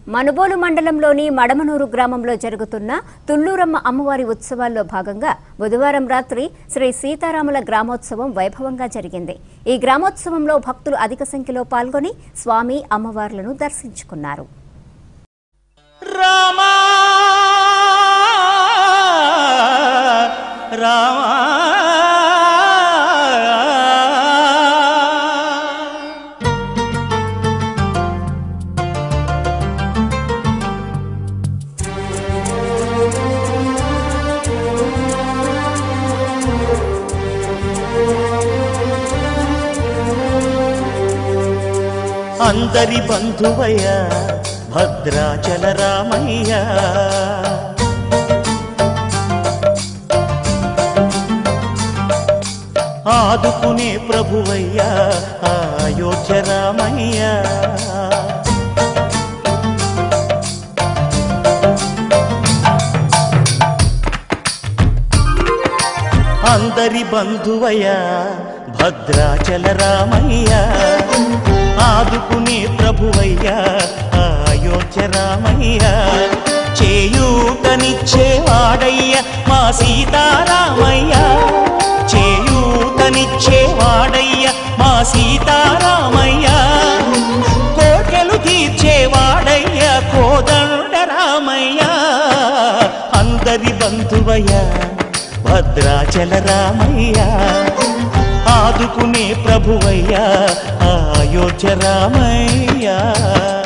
మనుబోలు మండలంలోని మడమనూరు గ్రామంలో జరుగుతున్న తుళ్లూరమ్మ అమ్మవారి ఉత్సవాల్లో భాగంగా బుధవారం రాత్రి శ్రీ సీతారాముల గ్రామోత్సవం వైభవంగా జరిగింది ఈ గ్రామోత్సవంలో భక్తులు అధిక సంఖ్యలో పాల్గొని స్వామి అమ్మవార్లను దర్శించుకున్నారు రామా రామా అందరి బంధువయ్య భద్రాచల రామయ్య ఆదుకునే ప్రభువయ్యా అయోధ్య రామయ్య అందరి బంధువయ్య భద్రాచల రామయ్య ఆదుకునే ప్రభువయ్యా అయోధ్య రామయ్య చేయూతనిచ్చేవాడయ్య మా సీతారామయ్య చేయూతనిచ్చేవాడయ్య మా సీతారామయ్య కోటలు తీర్చేవాడయ్య కోదండ రామయ్య అందరి బంధువయ్య భద్రాచల రామయ్య ఆదుకునే ప్రభువయ్యా అయోధ్య రామయ్యా